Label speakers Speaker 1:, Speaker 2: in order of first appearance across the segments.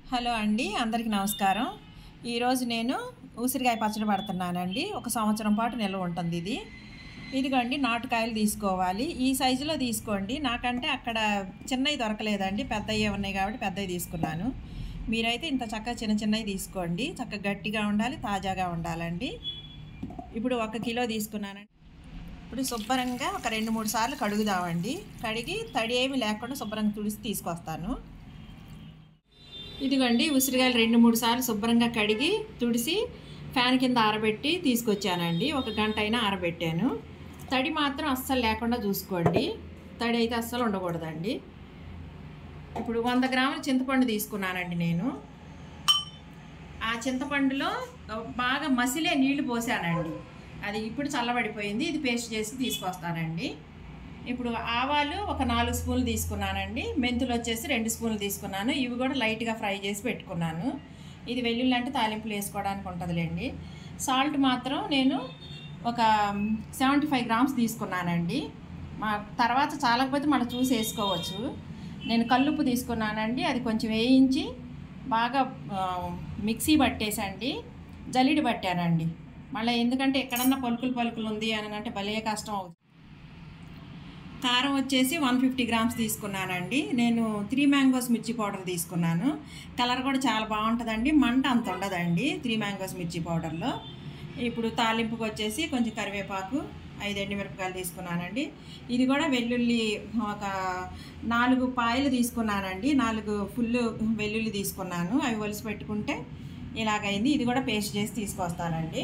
Speaker 1: hello అండి అందరికీ నమస్కారం ఈరోజు నేను ఉసిరికాయ పచ్చడి పడుతున్నానండి ఒక సంవత్సరం పాటు నిల్వ ఉంటుంది ఇది ఇదిగోండి నాటుకాయలు తీసుకోవాలి ఈ సైజులో తీసుకోండి నాకంటే అక్కడ చిన్నవి దొరకలేదండి పెద్దవి ఉన్నాయి కాబట్టి పెద్దవి తీసుకున్నాను మీరైతే ఇంత చక్కగా చిన్న చిన్నవి తీసుకోండి చక్కగా గట్టిగా ఉండాలి తాజాగా ఉండాలండి ఇప్పుడు ఒక కిలో తీసుకున్నానండి ఇప్పుడు శుభ్రంగా ఒక రెండు మూడు సార్లు కడుగుదామండి కడిగి తడి ఏమి లేకుండా శుభ్రంగా తుడిసి తీసుకొస్తాను ఇదిగోండి ఉసిరికాయలు రెండు మూడు సార్లు శుభ్రంగా కడిగి తుడిసి ఫ్యాన్ కింద ఆరబెట్టి తీసుకొచ్చానండి ఒక గంట అయినా ఆరబెట్టాను తడి మాత్రం అస్సలు లేకుండా చూసుకోండి తడి అయితే అస్సలు ఉండకూడదండి ఇప్పుడు వంద గ్రాముల చింతపండు తీసుకున్నానండి నేను ఆ చింతపండులో బాగా మసిలే నీళ్లు పోసానండి అది ఇప్పుడు చల్లబడిపోయింది ఇది పేస్ట్ చేసి తీసుకొస్తానండి ఇప్పుడు ఆవాలు ఒక నాలుగు స్పూన్లు తీసుకున్నానండి మెంతులు వచ్చేసి రెండు స్పూన్లు తీసుకున్నాను ఇవి కూడా లైట్గా ఫ్రై చేసి పెట్టుకున్నాను ఇది వెల్లుల్లి అంటే తాలింపులు వేసుకోవడానికి ఉంటుందిలేండి సాల్ట్ మాత్రం నేను ఒక సెవెంటీ ఫైవ్ గ్రామ్స్ తీసుకున్నానండి మా తర్వాత చాలకపోతే మళ్ళీ చూసి వేసుకోవచ్చు నేను కల్లుప్పు తీసుకున్నానండి అది కొంచెం వేయించి బాగా ఆ, మిక్సీ పట్టేసండి జలిడి పట్టానండి మళ్ళీ ఎందుకంటే ఎక్కడన్నా పలుకులు పలుకులు ఉంది అని అంటే భలే కష్టం అవుతుంది కారం వచ్చేసి వన్ ఫిఫ్టీ గ్రామ్స్ తీసుకున్నానండి నేను త్రీ మ్యాంగోస్ మిర్చి పౌడర్ తీసుకున్నాను కలర్ కూడా చాలా బాగుంటుందండి మంట అంత ఉండదండి త్రీ మ్యాంగోస్ మిర్చి పౌడర్లో ఇప్పుడు తాలింపుకి వచ్చేసి కొంచెం కరివేపాకు ఐదు ఎండుమిరపకాయలు తీసుకున్నానండి ఇది కూడా వెల్లుల్లి ఒక నాలుగు పాయలు తీసుకున్నానండి నాలుగు ఫుల్ వెల్లుల్లి తీసుకున్నాను అవి ఒలిసి పెట్టుకుంటే ఇలాగైంది ఇది కూడా పేస్ట్ చేసి తీసుకొస్తానండి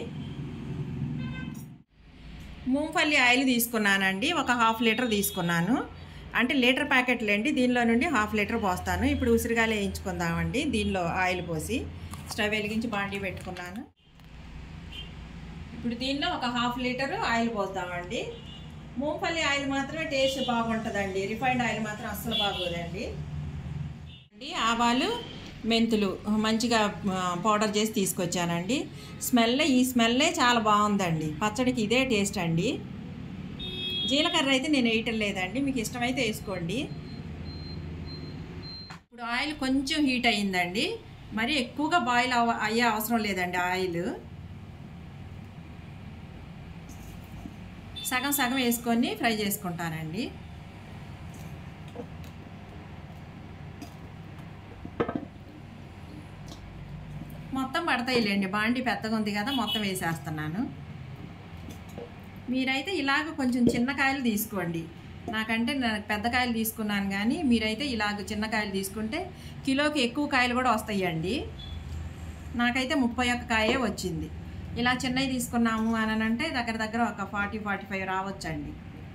Speaker 1: మూంగఫల్లి ఆయిల్ తీసుకున్నానండి ఒక హాఫ్ లీటర్ తీసుకున్నాను అంటే లీటర్ ప్యాకెట్లు అండి దీనిలో నుండి హాఫ్ లీటర్ పోస్తాను ఇప్పుడు ఉసిరిగాయలు వేయించుకుందామండి దీనిలో ఆయిల్ పోసి స్టవ్ వెలిగించి బాండీ పెట్టుకున్నాను ఇప్పుడు దీనిలో ఒక హాఫ్ లీటర్ ఆయిల్ పోస్తామండి మూంగఫల్లి ఆయిల్ మాత్రమే టేస్ట్ బాగుంటుందండి రిఫైండ్ ఆయిల్ మాత్రం అస్సలు బాగోదండి అండి ఆవాలు మెంతులు మంచిగా ఆ, పౌడర్ చేసి తీసుకొచ్చానండి స్మెల్ ఈ స్మెల్లే చాలా బాగుందండి పచ్చడికి ఇదే టేస్ట్ అండి జీలకర్ర అయితే నేను వేయటం లేదండి మీకు ఇష్టమైతే వేసుకోండి ఇప్పుడు ఆయిల్ కొంచెం హీట్ అయ్యిందండి మరి ఎక్కువగా బాయిల్ అవ అయ్యే అవసరం లేదండి ఆయిల్ సగం సగం వేసుకొని ఫ్రై చేసుకుంటానండి మొత్తం పడతాయిలేండి బాండి పెద్దగా ఉంది కదా మొత్తం వేసేస్తున్నాను మీరైతే ఇలాగ కొంచెం చిన్న కాయలు తీసుకోండి నాకంటే నేను పెద్ద కాయలు తీసుకున్నాను కానీ మీరైతే ఇలాగ చిన్న కాయలు తీసుకుంటే కిలోకి ఎక్కువ కాయలు కూడా వస్తాయండి నాకైతే ముప్పై ఒక్క కాయే వచ్చింది ఇలా చిన్నవి తీసుకున్నాము అని అంటే దగ్గర దగ్గర ఒక ఫార్టీ ఫార్టీ ఫైవ్ రావచ్చండి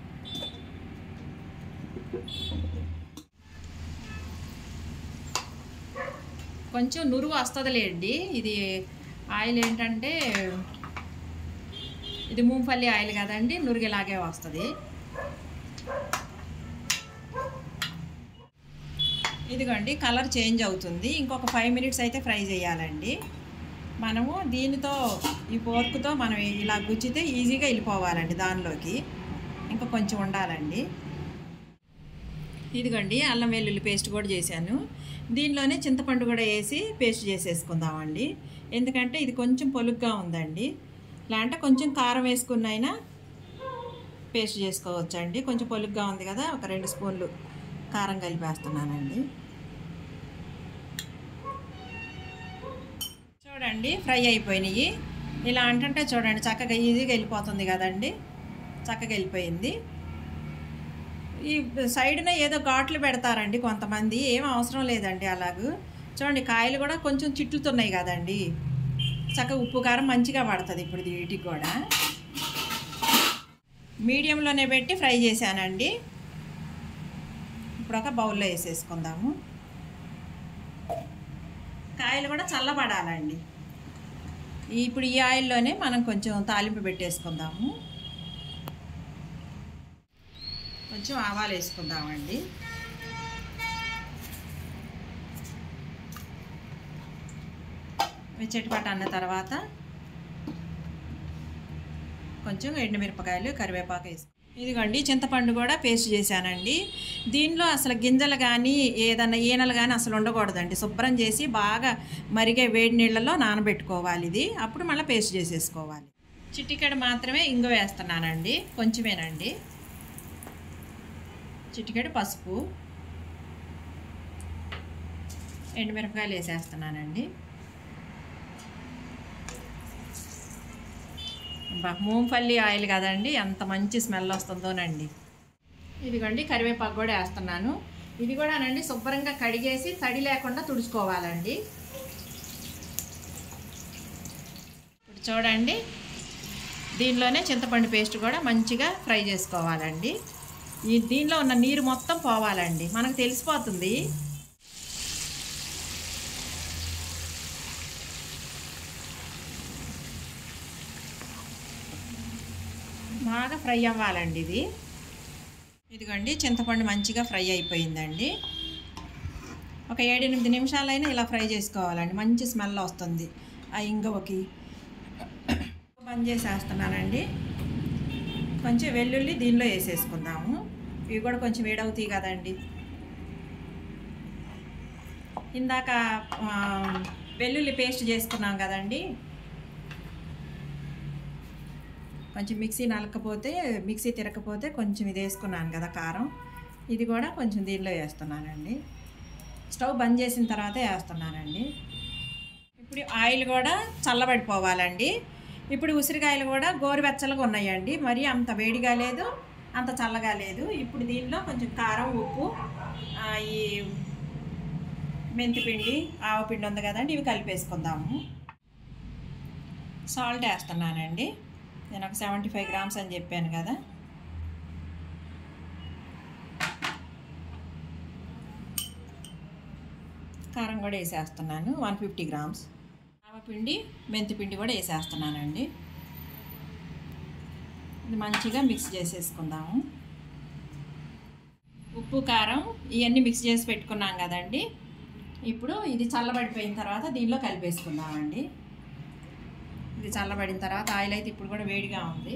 Speaker 1: కొంచెం నురుగు వస్తుందిలేండి ఇది ఆయిల్ ఏంటంటే ఇది మూంపల్లి ఆయిల్ కదండి నురుగు ఇలాగే వస్తుంది ఇదిగోండి కలర్ చేంజ్ అవుతుంది ఇంకొక ఫైవ్ మినిట్స్ అయితే ఫ్రై చేయాలండి మనము దీనితో ఈ పోర్కుతో మనం ఇలా గుచ్చితే ఈజీగా వెళ్ళిపోవాలండి దానిలోకి ఇంకా కొంచెం ఉండాలండి ఇదిగోండి అల్లం వెల్లుల్లి పేస్ట్ కూడా చేశాను దీనిలోనే చింతపండు కూడా వేసి పేస్ట్ చేసేసుకుందామండి ఎందుకంటే ఇది కొంచెం పొలుగ్గా ఉందండి లేదంటే కొంచెం కారం వేసుకున్నైనా పేస్ట్ చేసుకోవచ్చండి కొంచెం పొలుగ్గా ఉంది కదా ఒక రెండు స్పూన్లు కారం కలిపేస్తున్నానండి చూడండి ఫ్రై అయిపోయినాయి ఇలా అంటుంటే చూడండి చక్కగా ఈజీగా వెళ్ళిపోతుంది కదండి చక్కగా వెళ్ళిపోయింది ఈ సైడ్న ఏదో ఘాట్లు పెడతారండి కొంతమంది ఏం అవసరం లేదండి అలాగూ చూడండి కాయలు కూడా కొంచెం చిట్లుతున్నాయి కదండి చక్కగా ఉప్పు కారం మంచిగా పడుతుంది ఇప్పుడు వీటికి కూడా మీడియంలోనే పెట్టి ఫ్రై చేశానండి ఇప్పుడు ఒక బౌల్లో వేసేసుకుందాము కాయలు కూడా చల్లబడాలండి ఇప్పుడు ఈ ఆయిల్లోనే మనం కొంచెం తాలింపు పెట్టేసుకుందాము కొంచెం ఆవాలు వేసుకుందామండి చెట్టుపాట అన్న తర్వాత కొంచెం ఎండుమిరపకాయలు కరివేపాకు వేసుకుందాం ఇదిగోండి చింతపండు కూడా పేస్ట్ చేశానండి దీనిలో అసలు గింజలు కానీ ఏదన్నా ఈనలు కానీ అసలు ఉండకూడదండి శుభ్రం చేసి బాగా మరిగే వేడి నీళ్ళలో నానబెట్టుకోవాలి ఇది అప్పుడు మళ్ళీ పేస్ట్ చేసేసుకోవాలి చిటికెడు మాత్రమే ఇంగు వేస్తున్నానండి కొంచెమేనండి చిటికెడు పసుపు ఎండుమిరపకాయలు వేసేస్తున్నానండి బా మూంపల్లి ఆయిల్ కదండి ఎంత మంచి స్మెల్ వస్తుందోనండి ఇదిగోండి కరివేపాకు కూడా వేస్తున్నాను ఇది కూడానండి శుభ్రంగా కడిగేసి తడి లేకుండా తుడుచుకోవాలండి ఇప్పుడు చూడండి దీనిలోనే చింతపండు పేస్ట్ కూడా మంచిగా ఫ్రై చేసుకోవాలండి ఈ దీనిలో ఉన్న నీరు మొత్తం పోవాలండి మనకు తెలిసిపోతుంది బాగా ఫ్రై అవ్వాలండి ఇది ఇదిగోండి చింతపండు మంచిగా ఫ్రై అయిపోయిందండి ఒక ఏడెనిమిది నిమిషాలైనా ఇలా ఫ్రై చేసుకోవాలండి మంచి స్మెల్ వస్తుంది ఆ ఇంగువకి బంద్ చేసేస్తున్నానండి కొంచెం వెల్లుల్లి దీనిలో వేసేసుకుందాము ఇవి కూడా కొంచెం వేడవుతాయి కదండి ఇందాక ఆ, వెల్లుల్లి పేస్ట్ చేసుకున్నాం కదండి కొంచెం మిక్సీ నలకపోతే మిక్సీ తిరగకపోతే కొంచెం ఇది వేసుకున్నాను కదా కారం ఇది కూడా కొంచెం దీనిలో వేస్తున్నానండి స్టవ్ బంద్ చేసిన తర్వాత వేస్తున్నానండి ఇప్పుడు ఆయిల్ కూడా చల్లబడిపోవాలండి ఇప్పుడు ఉసిరికాయలు కూడా గోరువెచ్చలుగా ఉన్నాయండి మరి అంత వేడిగా లేదు అంత చల్లగా లేదు ఇప్పుడు దీనిలో కొంచెం కారం ఉప్పు ఆ, ఈ మెంతిపిండి ఆవపిండి ఉంది కదండి ఇవి కలిపేసుకుందాము సాల్ట్ వేస్తున్నానండి నేను ఒక సెవెంటీ ఫైవ్ గ్రామ్స్ అని చెప్పాను కదా కారం కూడా వేసేస్తున్నాను వన్ ఫిఫ్టీ గ్రామ్స్ ఆవపిండి మెంతిపిండి కూడా వేసేస్తున్నానండి ఇది మంచిగా మిక్స్ చేసేసుకుందాము ఉప్పు కారం ఇవన్నీ మిక్స్ చేసి పెట్టుకున్నాం కదండి ఇప్పుడు ఇది చల్లబడిపోయిన తర్వాత దీనిలో కలిపేసుకుందామండి ఇది చల్లబడిన తర్వాత ఆయిల్ అయితే ఇప్పుడు కూడా వేడిగా ఉంది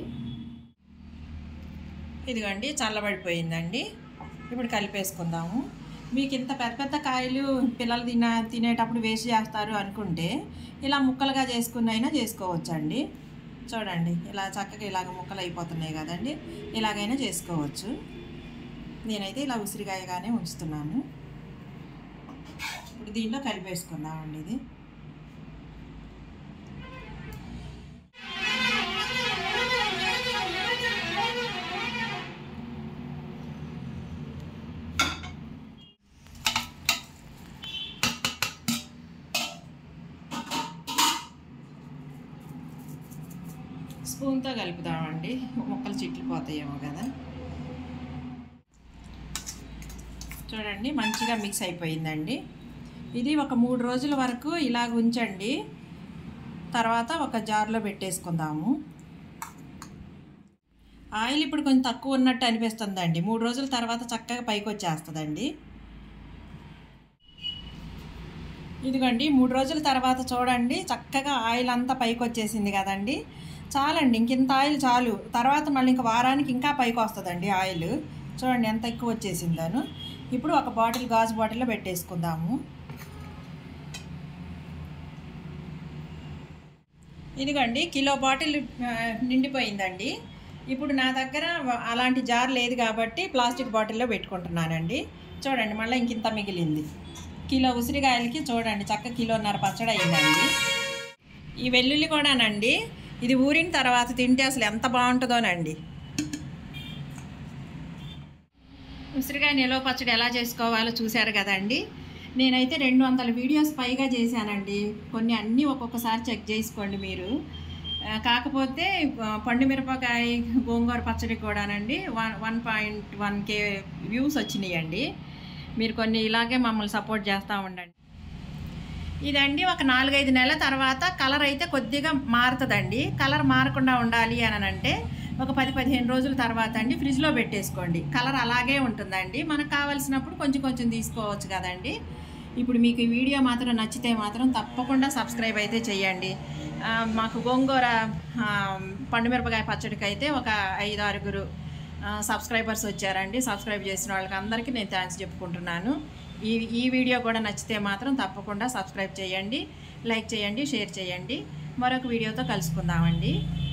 Speaker 1: ఇదిగోండి చల్లబడిపోయిందండి ఇప్పుడు కలిపేసుకుందాము మీకు ఇంత పెద్ద పెద్ద కాయలు పిల్లలు తిన తినేటప్పుడు వేస్ట్ చేస్తారు అనుకుంటే ఇలా ముక్కలుగా చేసుకుని అయినా చేసుకోవచ్చండి చూడండి ఇలా చక్కగా ఇలాగ ముక్కలు అయిపోతున్నాయి కదండి ఇలాగైనా చేసుకోవచ్చు నేనైతే ఇలా ఉసిరికాయగానే ఉంచుతున్నాను ఇప్పుడు దీంట్లో కలిపేసుకుందామండి ఇది స్పూన్తో కలుపుదామండి ముక్కలు చిట్లిపోతాయేమో కదా చూడండి మంచిగా మిక్స్ అయిపోయిందండి ఇది ఒక మూడు రోజుల వరకు ఇలాగ ఉంచండి తర్వాత ఒక జార్లో పెట్టేసుకుందాము ఆయిల్ ఇప్పుడు కొంచెం తక్కువ ఉన్నట్టు అనిపిస్తుందండి మూడు రోజుల తర్వాత చక్కగా పైకి వచ్చేస్తుందండి ఇదిగోండి మూడు రోజుల తర్వాత చూడండి చక్కగా ఆయిల్ అంతా పైకి వచ్చేసింది కదండి చాలండి ఇంకింత ఆయిల్ చాలు తర్వాత మళ్ళీ ఇంకా వారానికి ఇంకా పైకి వస్తుందండి ఆయిల్ చూడండి ఎంత ఎక్కువ వచ్చేసిందను ఇప్పుడు ఒక బాటిల్ గాజు బాటిల్లో పెట్టేసుకుందాము ఇదిగోండి కిలో బాటిల్ ఆ, నిండిపోయిందండి ఇప్పుడు నా దగ్గర అలాంటి జార్ లేదు కాబట్టి ప్లాస్టిక్ బాటిల్లో పెట్టుకుంటున్నానండి చూడండి మళ్ళీ ఇంకింత మిగిలింది కిలో ఉసిరికాయలకి చూడండి చక్క కిలోన్నర పచ్చడి అయిందండి ఈ వెల్లుల్లి కూడానండి ఇది ఊరిన తర్వాత తింటే అసలు ఎంత బాగుంటుందోనండి ఉసిరికాయ నిలవ పచ్చడి ఎలా చేసుకోవాలో చూశారు కదండి నేనైతే రెండు వందల వీడియోస్ పైగా చేశానండి కొన్ని అన్నీ ఒక్కొక్కసారి చెక్ చేసుకోండి మీరు ఆ, కాకపోతే ఆ, పండు మిరపకాయ గోంగూర పచ్చడి కూడానండి one one point one K views వచ్చినాయండి మీరు కొన్ని ఇలాగే మమ్మల్ని సపోర్ట్ చేస్తూ ఉండండి ఇదండి ఒక నాలుగైదు నెలల తర్వాత కలర్ అయితే కొద్దిగా మారుతుందండి కలర్ మారకుండా ఉండాలి అని అంటే ఒక పది పదిహేను రోజుల తర్వాత అండి ఫ్రిడ్జ్లో పెట్టేసుకోండి కలర్ అలాగే ఉంటుందండి మనకు కావాల్సినప్పుడు కొంచెం కొంచెం తీసుకోవచ్చు కదండి ఇప్పుడు మీకు ఈ వీడియో మాత్రం నచ్చితే మాత్రం తప్పకుండా సబ్స్క్రైబ్ అయితే చేయండి ఆ, మాకు గోంగూర ఆ, పండుమిరపకాయ పచ్చడికి అయితే ఒక ఐదు ఆరుగురు సబ్స్క్రైబర్స్ వచ్చారండి సబ్స్క్రైబ్ చేసిన వాళ్ళకి అందరికీ నేను థ్యాంక్స్ చెప్పుకుంటున్నాను ఈ ఈ వీడియో కూడా నచ్చితే మాత్రం తప్పకుండా సబ్స్క్రైబ్ చేయండి లైక్ చేయండి షేర్ చేయండి మరొక వీడియోతో కలుసుకుందామండి